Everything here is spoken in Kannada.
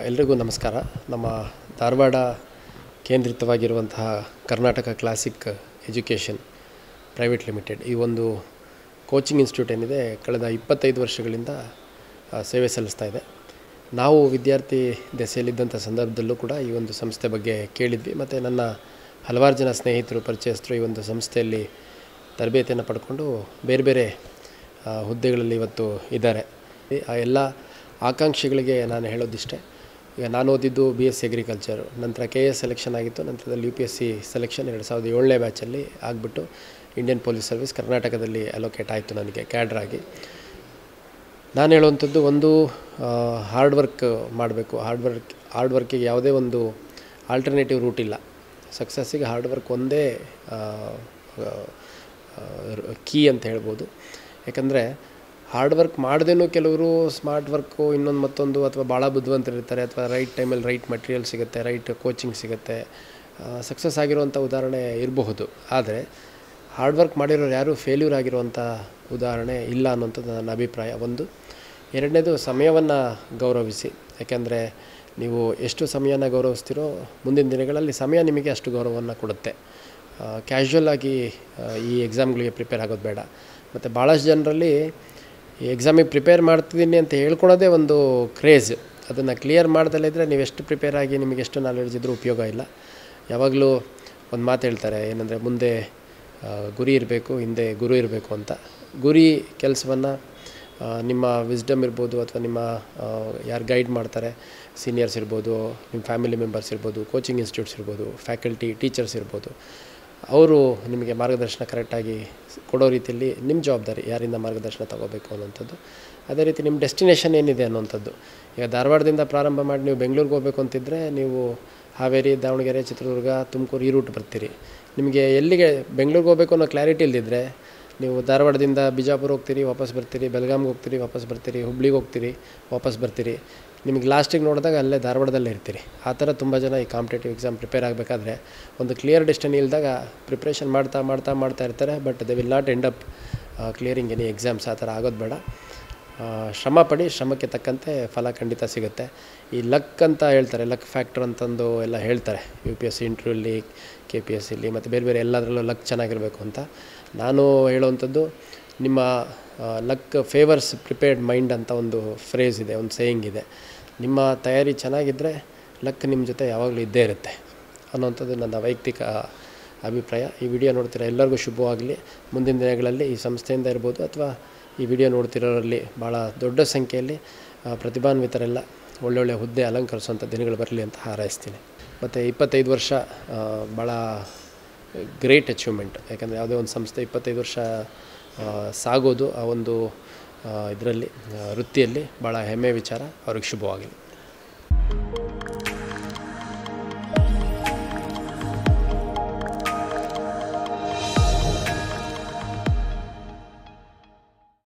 ಎಲ್ರಿಗೂ ನಮಸ್ಕಾರ ನಮ್ಮ ಧಾರವಾಡ ಕೇಂದ್ರಿತವಾಗಿರುವಂತಹ Karnataka classic education private limited ಈ ಒಂದು ಕೋಚಿಂಗ್ ಇನ್ಸ್ಟಿಟ್ಯೂಟ್ ಏನಿದೆ ಕಳೆದ ಇಪ್ಪತ್ತೈದು ವರ್ಷಗಳಿಂದ ಆ, ಸೇವೆ ಸಲ್ಲಿಸ್ತಾ ಇದೆ ನಾವು ವಿದ್ಯಾರ್ಥಿ ದೆಸೆಯಲ್ಲಿದ್ದಂಥ ಸಂದರ್ಭದಲ್ಲೂ ಕೂಡ ಈ ಒಂದು ಸಂಸ್ಥೆ ಬಗ್ಗೆ ಕೇಳಿದ್ವಿ ಮತ್ತು ನನ್ನ ಹಲವಾರು ಜನ ಸ್ನೇಹಿತರು ಪರಿಚಯಸ್ಥರು ಈ ಒಂದು ಸಂಸ್ಥೆಯಲ್ಲಿ ತರಬೇತಿಯನ್ನು ಪಡ್ಕೊಂಡು ಬೇರೆ ಬೇರೆ ಆ, ಹುದ್ದೆಗಳಲ್ಲಿ ಇವತ್ತು ಇದ್ದಾರೆ ಆ ಎಲ್ಲ ಆಕಾಂಕ್ಷಿಗಳಿಗೆ ನಾನು ಹೇಳೋದಿಷ್ಟೇ ಈಗ ನಾನು ಓದಿದ್ದು ಬಿ ಎಸ್ ಸಿ ಅಗ್ರಿಕಲ್ಚರು ನಂತರ ಕೆ ಎಸ್ ಸೆಲೆಕ್ಷನ್ ಆಗಿತ್ತು ನಂತರದಲ್ಲಿ U P S C selection ಎರಡು ಸಾವಿರದ ಏಳನೇ ಬ್ಯಾಚಲ್ಲಿ ಆಗಿಬಿಟ್ಟು ಇಂಡಿಯನ್ ಪೊಲೀಸ್ ಸರ್ವಿಸ್ ಕರ್ನಾಟಕದಲ್ಲಿ ಅಲೋಕೇಟ್ ಆಯಿತು ನನಗೆ ಕ್ಯಾಡ್ರ್ ಆಗಿ ನಾನು ಹೇಳುವಂಥದ್ದು ಒಂದು ಹಾರ್ಡ್ ವರ್ಕ್ ಮಾಡಬೇಕು ಹಾರ್ಡ್ ವರ್ಕ್ ಹಾರ್ಡ್ ವರ್ಕಿಗೆ ಯಾವುದೇ ಒಂದು ಆಲ್ಟರ್ನೇಟಿವ್ ರೂಟ್ ಇಲ್ಲ ಸಕ್ಸಸ್ಸಿಗೆ ಹಾರ್ಡ್ ವರ್ಕ್ ಒಂದೇ ಕೀ ಅಂತ ಹೇಳ್ಬೋದು ಯಾಕಂದರೆ ಹಾರ್ಡ್ ವರ್ಕ್ ಮಾಡ್ದೇನೂ ಕೆಲವರು ಸ್ಮಾರ್ಟ್ ವರ್ಕು ಇನ್ನೊಂದು ಮತ್ತೊಂದು ಅಥವಾ ಭಾಳ ಬುದ್ಧಿವಂತರಿರ್ತಾರೆ ಅಥವಾ ರೈಟ್ ಟೈಮಲ್ಲಿ ರೈಟ್ ಮಟೀರಿಯಲ್ ಸಿಗುತ್ತೆ ರೈಟ್ ಕೋಚಿಂಗ್ ಸಿಗುತ್ತೆ ಸಕ್ಸಸ್ ಆಗಿರುವಂಥ ಉದಾಹರಣೆ ಇರಬಹುದು ಆದರೆ ಹಾರ್ಡ್ ವರ್ಕ್ ಮಾಡಿರೋರು ಯಾರೂ ಫೇಲ್ಯೂರ್ ಆಗಿರುವಂಥ ಉದಾಹರಣೆ ಇಲ್ಲ ಅನ್ನೋಂಥದ್ದು ನನ್ನ ಅಭಿಪ್ರಾಯ ಒಂದು ಎರಡನೇದು ಸಮಯವನ್ನು ಗೌರವಿಸಿ ಯಾಕೆಂದರೆ ನೀವು ಎಷ್ಟು ಸಮಯನ ಗೌರವಿಸ್ತೀರೋ ಮುಂದಿನ ದಿನಗಳಲ್ಲಿ ಸಮಯ ನಿಮಗೆ ಅಷ್ಟು ಗೌರವವನ್ನು ಕೊಡುತ್ತೆ ಕ್ಯಾಶುವಲ್ ಆಗಿ ಆ, ಈ ಎಕ್ಸಾಮ್ಗಳಿಗೆ ಪ್ರಿಪೇರ್ ಆಗೋದು ಬೇಡ ಮತ್ತು ಭಾಳಷ್ಟು ಜನರಲ್ಲಿ ಈ ಎಕ್ಸಾಮಿಗೆ ಪ್ರಿಪೇರ್ ಮಾಡ್ತಿದ್ದೀನಿ ಅಂತ ಹೇಳ್ಕೊಳೋದೇ ಒಂದು ಕ್ರೇಜ್ ಅದನ್ನು ಕ್ಲಿಯರ್ ಮಾಡ್ದಲ್ಲೇ ಇದ್ದರೆ ನೀವು ಎಷ್ಟು ಪ್ರಿಪೇರ್ ಆಗಿ ನಿಮಗೆ ಎಷ್ಟು ನಾಲೆಡ್ಜ್ ಇದ್ರೂ ಉಪಯೋಗ ಇಲ್ಲ ಯಾವಾಗಲೂ ಒಂದು ಮಾತು ಹೇಳ್ತಾರೆ ಏನಂದರೆ ಮುಂದೆ ಆ, ಗುರಿ ಇರಬೇಕು ಹಿಂದೆ ಗುರು ಇರಬೇಕು ಅಂತ ಗುರಿ ಕೆಲಸವನ್ನು ನಿಮ್ಮ ವಿಸ್ಡಮ್ ಇರ್ಬೋದು ಅಥವಾ ನಿಮ್ಮ ಯಾರು ಗೈಡ್ ಮಾಡ್ತಾರೆ ಸೀನಿಯರ್ಸ್ ಇರ್ಬೋದು ನಿಮ್ಮ ಫ್ಯಾಮಿಲಿ ಮೆಂಬರ್ಸ್ ಇರ್ಬೋದು ಕೋಚಿಂಗ್ ಇನ್ಸ್ಟಿಟ್ಯೂಟ್ಸ್ ಇರ್ಬೋದು ಫ್ಯಾಕಲ್ಟಿ ಟೀಚರ್ಸ್ ಇರ್ಬೋದು ಅವರು ನಿಮಗೆ ಮಾರ್ಗದರ್ಶನ ಕರೆಕ್ಟಾಗಿ ಕೊಡೋ ರೀತಿಯಲ್ಲಿ ನಿಮ್ಮ ಜವಾಬ್ದಾರಿ ಯಾರಿಂದ ಮಾರ್ಗದರ್ಶನ ತಗೋಬೇಕು ಅನ್ನೋಂಥದ್ದು ಅದೇ ರೀತಿ ನಿಮ್ಮ ಡೆಸ್ಟಿನೇಷನ್ ಏನಿದೆ ಅನ್ನೋಂಥದ್ದು ಈಗ ಧಾರವಾಡದಿಂದ ಪ್ರಾರಂಭ ಮಾಡಿ ನೀವು ಬೆಂಗಳೂರಿಗೆ ಹೋಗ್ಬೇಕು ಅಂತಿದ್ದರೆ ನೀವು ಹಾವೇರಿ ದಾವಣಗೆರೆ ಚಿತ್ರದುರ್ಗ ತುಮಕೂರು ಈ ರೂಟ್ ಬರ್ತೀರಿ ನಿಮಗೆ ಎಲ್ಲಿಗೆ ಬೆಂಗಳೂರಿಗೆ ಹೋಗಬೇಕು ಅನ್ನೋ ಕ್ಲಾರಿಟಿ ಇಲ್ಲದಿದ್ದರೆ ನೀವು ಧಾರವಾಡದಿಂದ ಬಿಜಾಪುರ ಹೋಗ್ತೀರಿ ವಾಪಸ್ ಬರ್ತೀರಿ ಬೆಳಗಾಮ್ಗೆ ಹೋಗ್ತೀರಿ ವಾಪಸ್ ಬರ್ತೀರಿ ಹುಬ್ಳಿಗೆ ಹೋಗ್ತೀರಿ ವಾಪಸ್ ಬರ್ತೀರಿ ನಿಮಗೆ ಲಾಸ್ಟಿಗೆ ನೋಡಿದಾಗ ಅಲ್ಲೇ ಧಾರವಾಡದಲ್ಲೇ ಇರ್ತೀರಿ ಆ ಥರ ತುಂಬ ಜನ ಈ ಕಾಂಪಿಟೇಟಿವ್ ಎಕ್ಸಾಮ್ ಪ್ರಿಪೇರ್ ಆಗಬೇಕಾದ್ರೆ ಒಂದು ಕ್ಲಿಯರ್ ಡೆಸ್ಟಿನಿ ಇಲ್ದಾಗ ಪ್ರಿಪ್ರೇಷನ್ ಮಾಡ್ತಾ ಮಾಡ್ತಾ ಮಾಡ್ತಾ ಇರ್ತಾರೆ but they will not end up clearing any exams ಆ ಥರ ಆಗೋದು ಬೇಡ ಆ, ಶ್ರಮ ಪಡಿ ಶ್ರಮಕ್ಕೆ ತಕ್ಕಂತೆ ಫಲ ಖಂಡಿತ ಸಿಗುತ್ತೆ ಈ ಲಕ್ ಅಂತ ಹೇಳ್ತಾರೆ ಲಕ್ ಫ್ಯಾಕ್ಟರ್ ಅಂತಂದು ಎಲ್ಲ ಹೇಳ್ತಾರೆ ಯು ಪಿ ಎಸ್ ಸಿ ಇಂಟರ್ವ್ಯೂಲಿ ಕೆ ಪಿ ಎಸ್ ಸಿಲಿ ಮತ್ತು ಬೇರೆ ಬೇರೆ ಎಲ್ಲದರಲ್ಲೂ ಲಕ್ ಚೆನ್ನಾಗಿರಬೇಕು ಅಂತ ನಾನು ಹೇಳುವಂಥದ್ದು ನಿಮ್ಮ ಲಕ್ ಫೇವರ್ಸ್ ಪ್ರಿಪೇರ್ಡ್ ಮೈಂಡ್ ಅಂತ ಒಂದು ಫ್ರೇಸ್ ಇದೆ ಒಂದು ಸೇಯಿಂಗ್ ಇದೆ ನಿಮ್ಮ ತಯಾರಿ ಚೆನ್ನಾಗಿದ್ದರೆ ಲಕ್ ನಿಮ್ಮ ಜೊತೆ ಯಾವಾಗಲೂ ಇದ್ದೇ ಇರುತ್ತೆ ಅನ್ನೋವಂಥದ್ದು ನನ್ನ ವೈಯಕ್ತಿಕ ಅಭಿಪ್ರಾಯ ಈ ವಿಡಿಯೋ ನೋಡ್ತಿರೋ ಎಲ್ಲರಿಗೂ ಶುಭವಾಗಲಿ ಮುಂದಿನ ದಿನಗಳಲ್ಲಿ ಈ ಸಂಸ್ಥೆಯಿಂದ ಇರ್ಬೋದು ಅಥವಾ ಈ ವಿಡಿಯೋ ನೋಡ್ತಿರೋರಲ್ಲಿ ಭಾಳ ದೊಡ್ಡ ಸಂಖ್ಯೆಯಲ್ಲಿ ಆ, ಪ್ರತಿಭಾನ್ವಿತರೆಲ್ಲ ಒಳ್ಳೊಳ್ಳೆ ಹುದ್ದೆ ಅಲಂಕರಿಸುವಂಥ ದಿನಗಳು ಬರಲಿ ಅಂತ ಹಾರೈಸ್ತೀನಿ ಮತ್ತು ಇಪ್ಪತ್ತೈದು ವರ್ಷ ಆ, ಭಾಳ ಗ್ರೇಟ್ ಅಚೀವ್ಮೆಂಟ್ ಯಾಕಂದರೆ ಯಾವುದೇ ಒಂದು ಸಂಸ್ಥೆ ಇಪ್ಪತ್ತೈದು ವರ್ಷ ಆ, ಸಾಗೋದು ಆ ಒಂದು ಇದರಲ್ಲಿ ವೃತ್ತಿಯಲ್ಲಿ ಭಾಳ ಹೆಮ್ಮೆ ವಿಚಾರ ಅವ್ರಿಗೆ ಶುಭವಾಗಲಿ